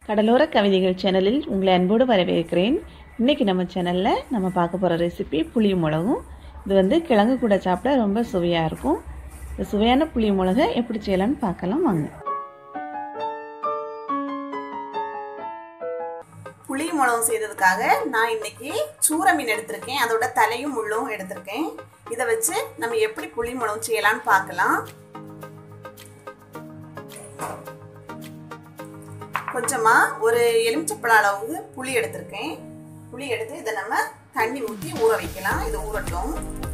கடலோர கவிதைகள் சேனலில் உங்களை அன்போடு வரவேற்கிறேன் இன்றைக்கி நம்ம சேனலில் நம்ம பார்க்க போகிற ரெசிபி புளி மிளகும் இது வந்து கிழங்கு கூட சாப்பிட ரொம்ப சுவையாக இருக்கும் இந்த சுவையான புளி மிளகை எப்படி செய்யலாம்னு பார்க்கலாம் வாங்க புளி மிளகும் செய்ததுக்காக நான் இன்னைக்கு சூர மீன் எடுத்திருக்கேன் அதோட தலையும் முள்ளும் எடுத்திருக்கேன் இதை வச்சு நம்ம எப்படி புளி மிளகும் செய்யலாம்னு பார்க்கலாம் கொஞ்சமா ஒரு எலுமிச்சப்பழ அளவுக்கு புளி எடுத்திருக்கேன் புளி எடுத்து இதை நம்ம தண்ணி ஊற்றி ஊற வைக்கலாம் இது ஊறட்டும்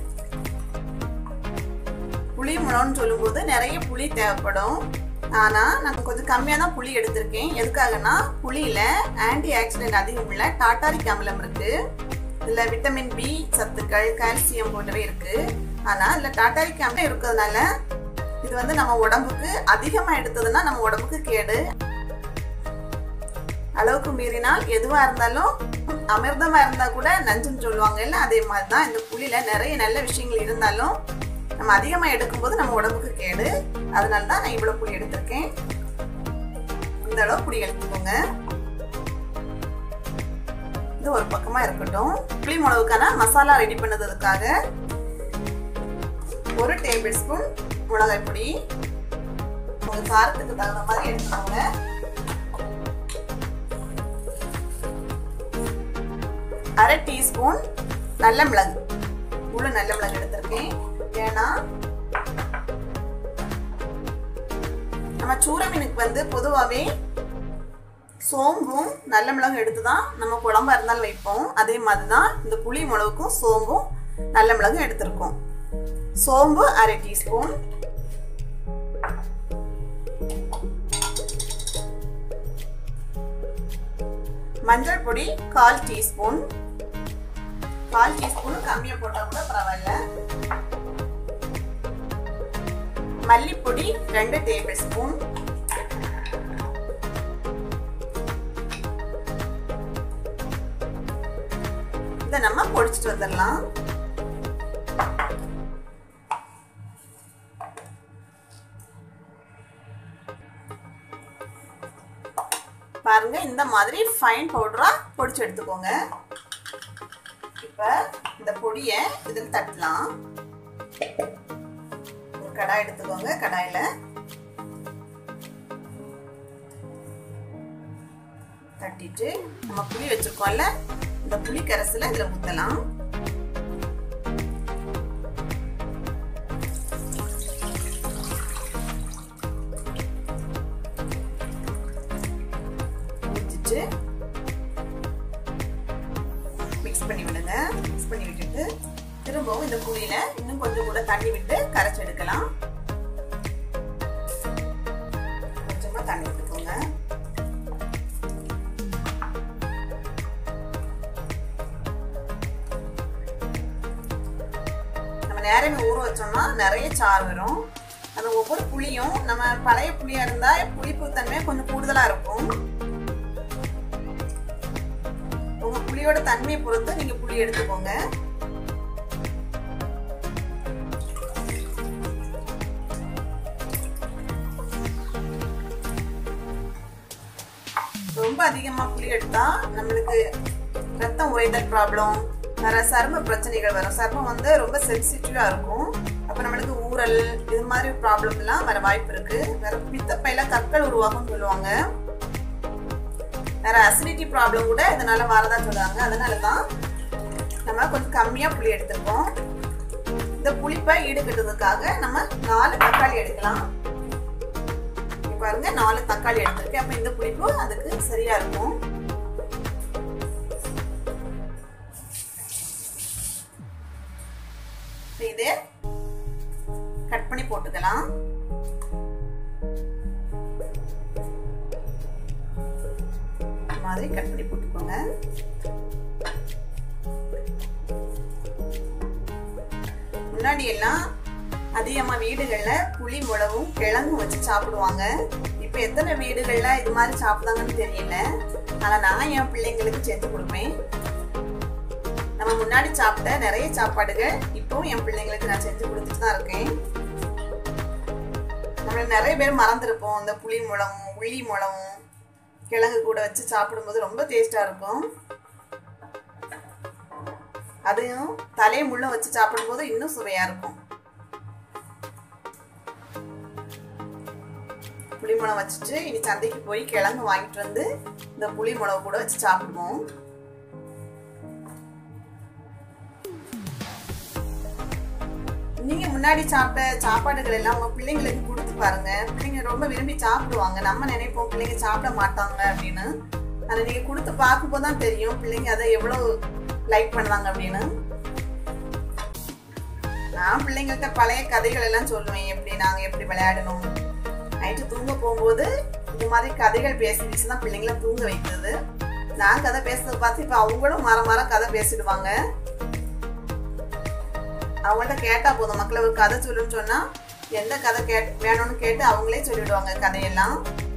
புளி மிளகுன்னு சொல்லும்போது நிறைய புளி தேவைப்படும் ஆனால் நான் கொஞ்சம் கம்மியாக தான் புளி எடுத்திருக்கேன் எதுக்காகனா புளியில் ஆன்டி ஆக்சிடென்ட் அதிகம் உள்ள டாட்டாரிக் அமிலம் இருக்கு இதில் விட்டமின் பி சத்துக்கள் கால்சியம் போன்றவை இருக்கு ஆனால் இதில் டாட்டாரிக் அமிலம் இருக்கிறதுனால இது வந்து நம்ம உடம்புக்கு அதிகமாக எடுத்ததுன்னா நம்ம உடம்புக்கு கேடு அளவுக்கு மீறினால் எதுவாக இருந்தாலும் அமிர்தமாக இருந்தால் கூட நஞ்சுன்னு சொல்லுவாங்கல்ல அதே மாதிரி தான் இந்த புளியில் நிறைய நல்ல விஷயங்கள் இருந்தாலும் நம்ம அதிகமாக எடுக்கும்போது நம்ம உடம்புக்கு கேடு அதனால தான் நான் இவ்வளோ புளி எடுத்திருக்கேன் இந்த அளவு புளி எடுத்துக்கோங்க இது ஒரு பக்கமாக இருக்கட்டும் புளி மிளகுக்கான மசாலா ரெடி பண்ணதுக்காக ஒரு டேபிள் ஸ்பூன் மிளகாய் பொடி உங்கள் காரத்துக்கு தகுந்த மாதிரி எடுத்துக்கோங்க அரை டீஸ்பூன் நல்ல மிளகு முழு நல்ல மிளகு எடுத்திருக்கேன் ஏன்னா நம்ம சூர மீனுக்கு வந்து பொதுவாகவே சோம்பும் நல்ல மிளகும் எடுத்து தான் நம்ம குழம்பா இருந்தாலும் வைப்போம் அதே மாதிரி தான் இந்த புளி மிளகுக்கும் சோம்பும் நல்ல மிளகும் எடுத்திருக்கோம் சோம்பு அரை டீஸ்பூன் மஞ்சள் பொடி கால் டீஸ்பூன் கால் டீஸ்பூன் கம்மியாக போட்டால் கூட பரவாயில்ல மல்லிப்பொடி ரெண்டு டேபிள் ஸ்பூன் இதை நம்ம பொடிச்சிட்டு வந்துடலாம் பாருங்க இந்த மாதிரி ஃபைன் பவுடரா பொடிச்சு எடுத்துக்கோங்க இப்போ இந்த பொடியை இதில் தட்டலாம் ஒரு கடாய் எடுத்துக்கோங்க கடாயில தட்டிட்டு நம்ம புளி வச்சிருக்கோம்ல இந்த புளி கரைசல இதுல ஊத்தலாம் ஊற்றிட்டு மிக்ஸ் பண்ணி விடுங்க மிக்ஸ் பண்ணி விட்டுட்டு திரும்பவும் இந்த புளியில இன்னும் கொஞ்சம் கூட தண்ணி விட்டு கரைச்சி எடுக்கலாம் கொஞ்சமா தண்ணி விட்டுக்கோங்க நம்ம நேரமே ஊற வச்சோம்னா நிறைய சாறு வரும் அந்த ஒவ்வொரு புளியும் நம்ம பழைய புளியா இருந்தா புளிப்பு தன்மை கொஞ்சம் கூடுதலா இருக்கும் உங்க புளியோட தன்மையை பொறுத்து நீங்க புளி எடுத்துக்கோங்க ரொம்ப அதிகமா புளி எடுத்தா நம்மளுக்கு ரத்தம் உறைதல் ப்ராப்ளம் வேற சரும பிரச்சனைகள் வரும் சருமம் வந்து ரொம்ப சென்சிட்டிவா இருக்கும் அப்ப நம்மளுக்கு ஊரல் இது மாதிரி ப்ராப்ளம் எல்லாம் வர வாய்ப்பு இருக்கு வேற பித்தப்பையில கற்கள் உருவாகும் சொல்லுவாங்க வேற அசிடிட்டி ப்ராப்ளம் கூட இதனால வரதா சொல்லுவாங்க அதனால தான் நம்ம கொஞ்சம் கம்மியா புளி எடுத்திருக்கோம் இந்த புளிப்பை ஈடுகட்டுறதுக்காக நம்ம நாலு தக்காளி எடுக்கலாம் பாருங்க நாலு தக்காளி எடுத்திருக்கேன் அப்ப இந்த புளிப்பு அதுக்கு சரியா இருக்கும் இது கட் பண்ணி போட்டுக்கலாம் மாதிரி கட் பண்ணி போட்டுக்கோங்க முன்னாடி எல்லாம் அதிகமா வீடுகள்ல புளி மிளகும் கிழங்கும் வச்சு சாப்பிடுவாங்க இப்ப எத்தனை வீடுகள்ல இது மாதிரி சாப்பிடுறாங்கன்னு தெரியல ஆனா நான் என் பிள்ளைங்களுக்கு செஞ்சு கொடுப்பேன் நம்ம முன்னாடி சாப்பிட்ட நிறைய சாப்பாடுகள் இப்பவும் என் பிள்ளைங்களுக்கு நான் செஞ்சு கொடுத்துட்டு தான் இருக்கேன் நம்ம நிறைய பேர் மறந்துருப்போம் இந்த புளி முளமும் உள்ளி முளமும் கிழங்கு கூட வச்சு சாப்பிடும்போது ரொம்ப டேஸ்டாக இருக்கும் அதையும் தலையை முள்ளும் வச்சு சாப்பிடும்போது இன்னும் சுவையாக இருக்கும் புளி மிளகு வச்சுட்டு இனி சந்தைக்கு போய் கிழங்கு வாங்கிட்டு வந்து இந்த புளி மிளகு கூட வச்சு சாப்பிடுவோம் நீங்க முன்னாடி சாப்பிட்ட சாப்பாடுகள் எல்லாம் உங்க பிள்ளைங்களுக்கு கொடுத்து பாருங்க பிள்ளைங்க ரொம்ப விரும்பி சாப்பிடுவாங்க நம்ம நினைப்போம் பிள்ளைங்க சாப்பிட மாட்டாங்க அப்படின்னு அதை நீங்க கொடுத்து பார்க்கும்போது தான் தெரியும் பிள்ளைங்க அதை எவ்வளவு லைக் பண்ணுவாங்க அப்படின்னு நான் பிள்ளைங்கள்ட்ட பழைய கதைகள் எல்லாம் சொல்லுவேன் எப்படி நாங்க எப்படி விளையாடணும் நைட்டு தூங்க போகும்போது இந்த மாதிரி கதைகள் பேசி பேசி தான் பிள்ளைங்கள தூங்க வைக்கிறது நான் கதை பேசுறத பார்த்து இப்போ அவங்களும் மர மரம் கதை பேசிடுவாங்க அவங்கள்ட்ட கேட்டா போதும் மக்களை ஒரு கதை சொல்லுன்னு சொன்னா எந்த கதை கேட் வேணும்னு கேட்டு அவங்களே சொல்லிடுவாங்க கதையெல்லாம்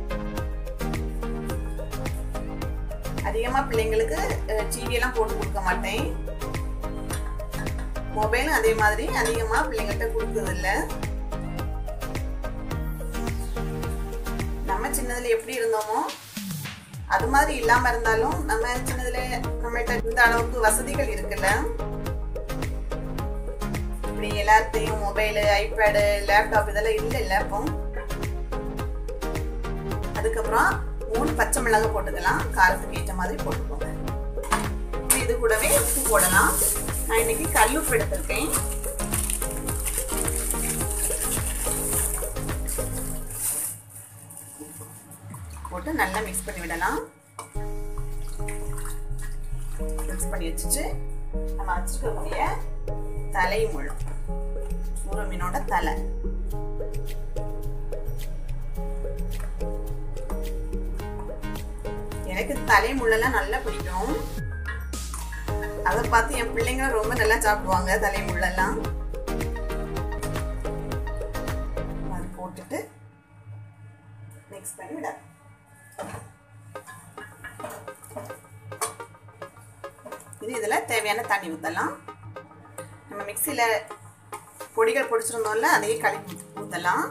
அதிகமா பிள்ளைங்களுக்கு டிவி எல்லாம் போட்டு கொடுக்க மாட்டேன் மொபைலும் அதே மாதிரி அதிகமா பிள்ளைங்கள்ட்ட கொடுத்தது இல்ல நம்ம சின்னதுல எப்படி இருந்தோமோ அது மாதிரி இல்லாம இருந்தாலும் நம்ம சின்னதுல நம்மள்ட்ட இந்த அளவுக்கு வசதிகள் இருக்குல்ல இப்படி எல்லாத்தையும் மொபைலு ஐபேடு லேப்டாப் இதெல்லாம் இல்லை இல்லை அப்போ அதுக்கப்புறம் மூணு பச்சை மிளகாய் போட்டுக்கலாம் காரத்துக்கு ஏற்ற மாதிரி போட்டுக்கோங்க இது கூடவே உப்பு போடலாம் நான் இன்னைக்கு கல்லுப்பு எடுத்திருக்கேன் போட்டு நல்லா மிக்ஸ் பண்ணி விடலாம் மிக்ஸ் பண்ணி வச்சுட்டு நம்ம வச்சுக்கக்கூடிய தலை முழும் சூர மீனோட தலை எனக்கு தலை முள்ளெல்லாம் நல்லா பிடிக்கும் அதை பார்த்து என் பிள்ளைங்க ரொம்ப நல்லா சாப்பிடுவாங்க தலை முள்ளெல்லாம் அது போட்டுட்டு மிக்ஸ் பண்ணி விட இது இதில் தேவையான தண்ணி ஊற்றலாம் நம்ம மிக்சியில் பொடிகள் பொடிச்சிருந்தோம்ல அதையே கழுவி ஊற்றலாம்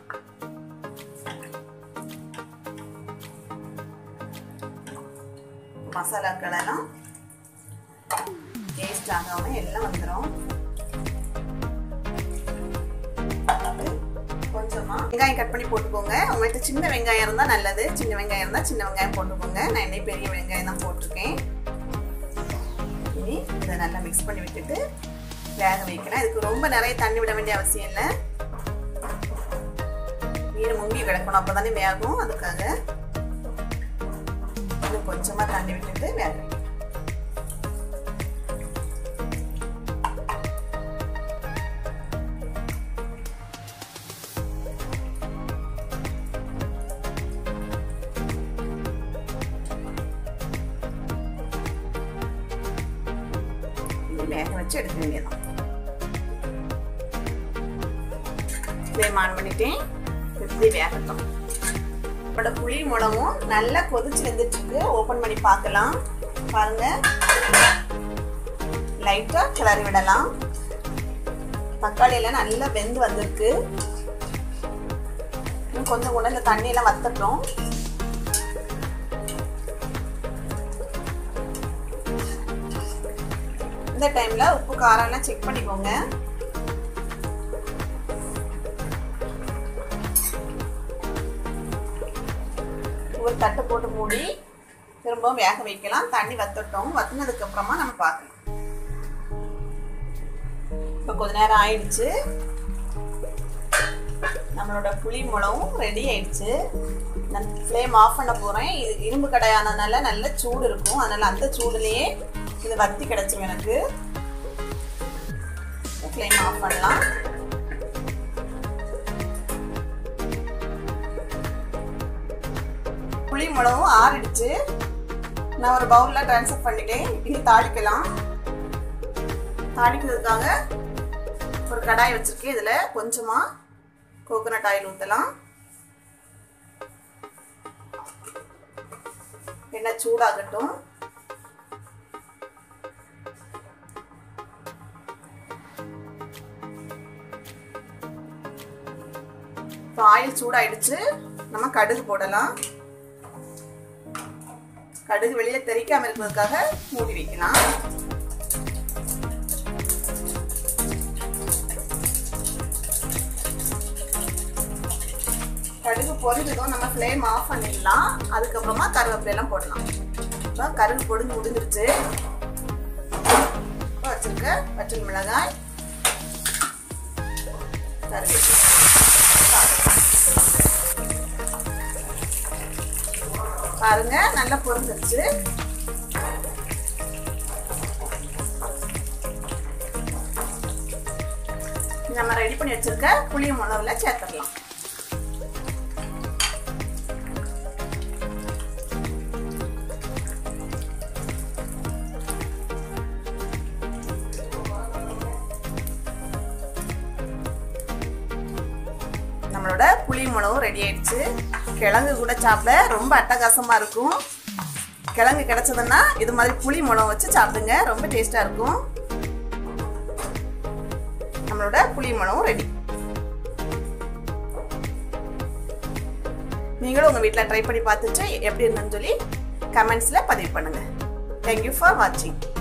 மசாலாக்கள் எல்லாம் டேஸ்ட் ஆகாம எல்லாம் வந்துடும் கொஞ்சமா வெங்காயம் கட் பண்ணி போட்டுக்கோங்க உங்கள்கிட்ட சின்ன வெங்காயம் இருந்தால் நல்லது சின்ன வெங்காயம் இருந்தால் சின்ன வெங்காயம் போட்டுக்கோங்க நான் இன்னைக்கு பெரிய வெங்காயம் தான் போட்டிருக்கேன் இனி இதை நல்லா மிக்ஸ் பண்ணி விட்டுட்டு வேக வைக்கலாம் இதுக்கு ரொம்ப நிறைய தண்ணி விட வேண்டிய அவசியம் இல்லை மீன் முங்கி கிடக்கணும் அப்போ தானே வேகும் அதுக்காக இன்னும் கொஞ்சமாக தண்ணி விட்டுட்டு வேக வைக்கலாம் வேக வச்சு எடுக்க வேண்டியதான் ஃப்ளேம் ஆன் பண்ணிட்டேன் இப்படி வேகட்டும் இப்போட புளி மிளகும் நல்லா கொதிச்சு வெந்துட்டு இருக்கு ஓப்பன் பண்ணி பார்க்கலாம் பாருங்க லைட்டா கிளறி விடலாம் தக்காளி எல்லாம் நல்லா வெந்து வந்திருக்கு இன்னும் கொஞ்சம் கூட இந்த தண்ணியெல்லாம் வத்தட்டும் இந்த டைம்ல உப்பு காரம் எல்லாம் செக் பண்ணிக்கோங்க ஒரு தட்டை போட்டு மூடி திரும்பவும் வேக வைக்கலாம் தண்ணி வத்தட்டும் வத்தினதுக்கு அப்புறமா நம்ம பார்க்கலாம் இப்போ கொஞ்ச நேரம் ஆயிடுச்சு நம்மளோட புளி மிளகும் ரெடி ஆயிடுச்சு நான் ஃப்ளேம் ஆஃப் பண்ண போகிறேன் இது இரும்பு கடையானதுனால நல்ல சூடு இருக்கும் அதனால அந்த சூடுலேயே இது வத்தி கிடச்சிரும் எனக்கு ஃப்ளேம் ஆஃப் பண்ணலாம் புளி மிளகும் ஆறிடுச்சு நான் ஒரு பவுலில் ட்ரான்ஸ்ஃபர் பண்ணிட்டேன் இனி தாளிக்கலாம் தாளிக்கிறதுக்காக ஒரு கடாய் வச்சுருக்கேன் இதில் கொஞ்சமாக கோகோனட் ஆயில் ஊற்றலாம் எண்ணெய் சூடாகட்டும் இப்போ ஆயில் சூடாயிடுச்சு நம்ம கடுகு போடலாம் கடுகு வெளியே தெரிக்காம இருக்கிறதுக்காக மூடி வைக்கலாம் கடுகு பொரிஞ்சதும் நம்ம ஃப்ளேம் ஆஃப் பண்ணிடலாம் அதுக்கப்புறமா கருவேப்பிலையெல்லாம் போடலாம் இப்போ கருகு பொடிஞ்சு முடிஞ்சிருச்சு வச்சிருக்க பச்சை மிளகாய் கருவேப்பிலை பாருங்க நல்லா பொரிஞ்சிருச்சு நம்ம ரெடி பண்ணி வச்சிருக்க புளிய மிளகுல சேர்த்துடலாம் நம்மளோட புளி மிளகும் ரெடி ஆயிடுச்சு கிழங்கு கூட சாப்பிட ரொம்ப அட்டகாசமாக இருக்கும் கிழங்கு கிடைச்சதுன்னா இது மாதிரி புளி மிளகு வச்சு சாப்பிடுங்க ரொம்ப டேஸ்ட்டாக இருக்கும் நம்மளோட புளி மிளகும் ரெடி நீங்களும் உங்கள் வீட்டில் ட்ரை பண்ணி பார்த்துட்டு எப்படி இருந்ததுன்னு சொல்லி கமெண்ட்ஸில் பதிவு பண்ணுங்கள் தேங்க்யூ ஃபார் வாட்சிங்